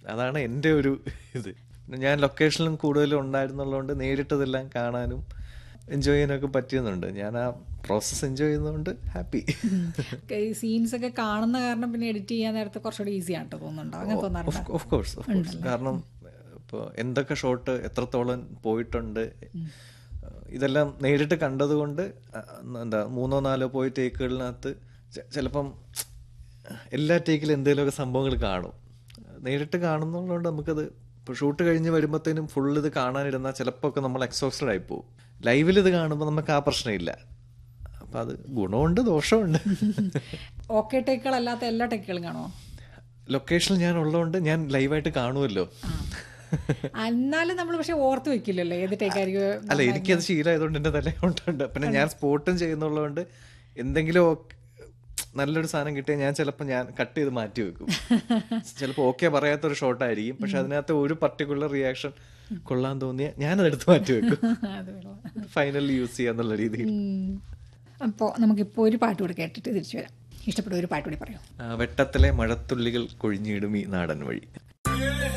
അതാണ് എൻ്റെ ഒരു ഇത് ഞാൻ ലൊക്കേഷനിലും കൂടുതലും ഉണ്ടായിരുന്നുള്ളതുകൊണ്ട് നേരിട്ടതെല്ലാം കാണാനും എൻജോയ് ചെയ്യാനൊക്കെ പറ്റിയെന്നുണ്ട് ഞാൻ ആ പ്രോസസ്സ് എൻജോയ് ചെയ്യുന്നതുകൊണ്ട് ഹാപ്പി ഈ സീൻസ് ഒക്കെ കാണുന്ന കാരണം പിന്നെ എഡിറ്റ് ചെയ്യാൻ നേരത്തെ കുറച്ചുകൂടി ഈസി ആയിട്ട് തോന്നുന്നുണ്ടോ അങ്ങനെ തോന്നാറുണ്ടോ ഓഫ് കോഴ്സ് ഓഫ് കോഴ്സ് കാരണം ഇപ്പോൾ എന്തൊക്കെ ഷോട്ട് എത്രത്തോളം പോയിട്ടുണ്ട് ഇതെല്ലാം നേരിട്ട് കണ്ടതുകൊണ്ട് എന്താ മൂന്നോ നാലോ പോയി ടേക്കുകളിനകത്ത് ചിലപ്പം എല്ലാ ടേക്കിലും എന്തെങ്കിലുമൊക്കെ സംഭവങ്ങൾ കാണും നേരിട്ട് കാണുന്നതുകൊണ്ട് നമുക്കത് ഇപ്പോൾ ഷൂട്ട് കഴിഞ്ഞ് വരുമ്പോഴത്തേനും ഫുൾ ഇത് കാണാനിരുന്നാൽ ചിലപ്പോൾ ഒക്കെ നമ്മൾ എക്സോസ്റ്റഡ് ആയി പോകും ലൈവിൽ ഇത് കാണുമ്പോൾ നമുക്ക് ആ പ്രശ്നമില്ല അപ്പം അത് ഗുണമുണ്ട് ദോഷമുണ്ട് ഓക്കെ ടേക്കുകളല്ലാത്ത എല്ലാ ടേക്കുകളും കാണുമോ ലൊക്കേഷനിൽ ഞാൻ ഉള്ളതുകൊണ്ട് ഞാൻ ലൈവായിട്ട് കാണുമല്ലോ എന്നാലും നമ്മൾ പക്ഷെ ഓർത്ത് വെക്കില്ലല്ലോ ഏത് ടേക്കായിരിക്കും അല്ല എനിക്കത് ശീലമായതുകൊണ്ട് എൻ്റെ തല കൊണ്ടുണ്ട് പിന്നെ ഞാൻ സ്പോട്ടും ചെയ്യുന്നുള്ളതുകൊണ്ട് എന്തെങ്കിലും ഒക്കെ നല്ലൊരു സാധനം കിട്ടിയാൽ ഞാൻ ചിലപ്പോൾ ഞാൻ കട്ട് ചെയ്ത് മാറ്റി വെക്കും ചിലപ്പോൾ ഓക്കെ പറയാത്തൊരു ഷോട്ടായിരിക്കും പക്ഷെ അതിനകത്ത് ഒരു പർട്ടിക്കുലർ റിയാക്ഷൻ കൊള്ളാൻ തോന്നിയ ഞാനതെടുത്ത് മാറ്റി വെക്കും അത് കൊള്ളാം. ഫൈനലി യൂസ് ചെയ്യാന്നുള്ള രീതിയിൽ ഉം. അപ്പോൾ നമുക്കിപ്പോൾ ഒരു പാട്ട് കൂടി കേട്ടിട്ട് തിരിച്ചു വരാം ഇഷ്ടപ്പെട്ട ഒരു പാട്ട് കൂടി പറയൂ ആ, വെട്ടത്തിലെ മഴത്തുള്ളികൾ കൊഴിഞ്ഞിടും ഈ നാടൻ വഴി